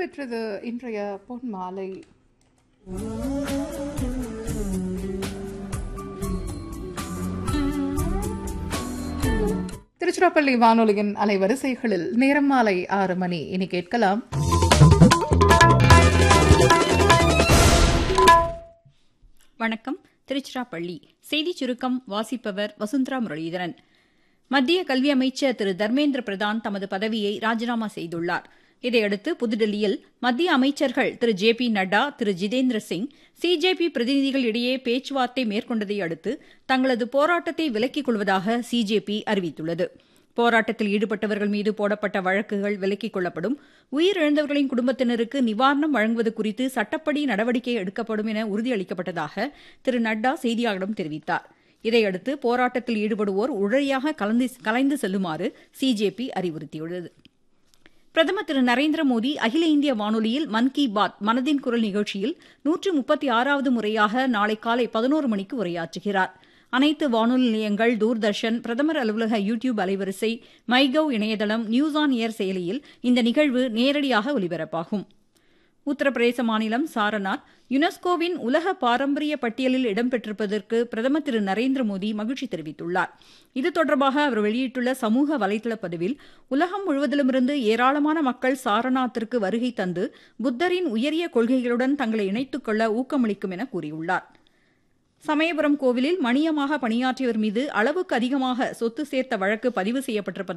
பெற்றது இன்றைய பொன் மாலை திருச்சிராப்பள்ளி வானொலியின் அலைவரிசைகளில் நேரம் மாலை ஆறு மணி இனி கேட்கலாம் வணக்கம் திருச்சிராப்பள்ளி செய்திச் சுருக்கம் வாசிப்பவர் வசுந்தரா முரளிதரன் மத்திய கல்வி அமைச்சர் திரு தர்மேந்திர பிரதான் தமது பதவியை ராஜினாமா செய்துள்ளார் இதையடுத்து புதுடில்லியில் மத்திய அமைச்சர்கள் Thiru J P Nadda Thiru Jitendra Singh CJP பிரதிநிதிகள் இடையே பேச்சுவார்த்தை மேற்கொண்டதை அடுத்து தங்களது போராட்டத்தை விலக்கிக் கொள்வதாக சிஜேபி அறிவித்துள்ளது போராட்டத்தில் ஈடுபட்டவர்கள் மீது போடப்பட்ட வழக்குகள் விலக்கிக் கொள்ளப்படும் உயிரிழந்தவர்களின் குடும்பத்தினருக்கு நிவாரணம் வழங்குவது குறித்து சட்டப்படி நடவடிக்கை எடுக்கப்படும் என உறுதியளிக்கப்பட்டதாக திரு நட்டா செய்தியாளர்களிடம் தெரிவித்தார் இதையடுத்து போராட்டத்தில் ஈடுபடுவோர் உடனடியாக கலந்து கலைந்து செல்லுமாறு சிஜேபி அறிவுறுத்தியுள்ளது பிரதமர் திரு நரேந்திர மோடி அகில இந்திய வானொலியில் மன் கி பாத் மனதின் குரல் நிகழ்ச்சியில் நூற்று முப்பத்தி ஆறாவது முறையாக நாளை காலை பதினோரு மணிக்கு உரையாற்றுகிறார் அனைத்து வானொலி நிலையங்கள் தூர்தர்ஷன் பிரதமர் அலுவலக யூ டியூப் அலைவரிசை மைகவ் இணையதளம் நியூஸ் ஆன் ஏர் செயலியில் இந்த நிகழ்வு நேரடியாக ஒலிபரப்பாகும் உத்தரப்பிரதேச மாநிலம் சாரநாத் யுனெஸ்கோவின் உலக பாரம்பரிய பட்டியலில் இடம்பெற்றிருப்பதற்கு பிரதமர் திரு நரேந்திர மோடி மகிழ்ச்சி தெரிவித்துள்ளார் இது தொடர்பாக அவர் வெளியிட்டுள்ள சமூக வலைதள பதிவில் உலகம் முழுவதிலுமிருந்து ஏராளமான மக்கள் சாரநாத்திற்கு வருகை தந்து புத்தரின் உயரிய கொள்கைகளுடன் தங்களை இணைத்துக் கொள்ள ஊக்கமளிக்கும் என கூறியுள்ளார் சமயபுரம் கோவிலில் மணியமாக பணியாற்றியவர் மீது அளவுக்கு அதிகமாக சொத்து சேர்த்த வழக்கு பதிவு செய்யப்பட்டிருப்பதாக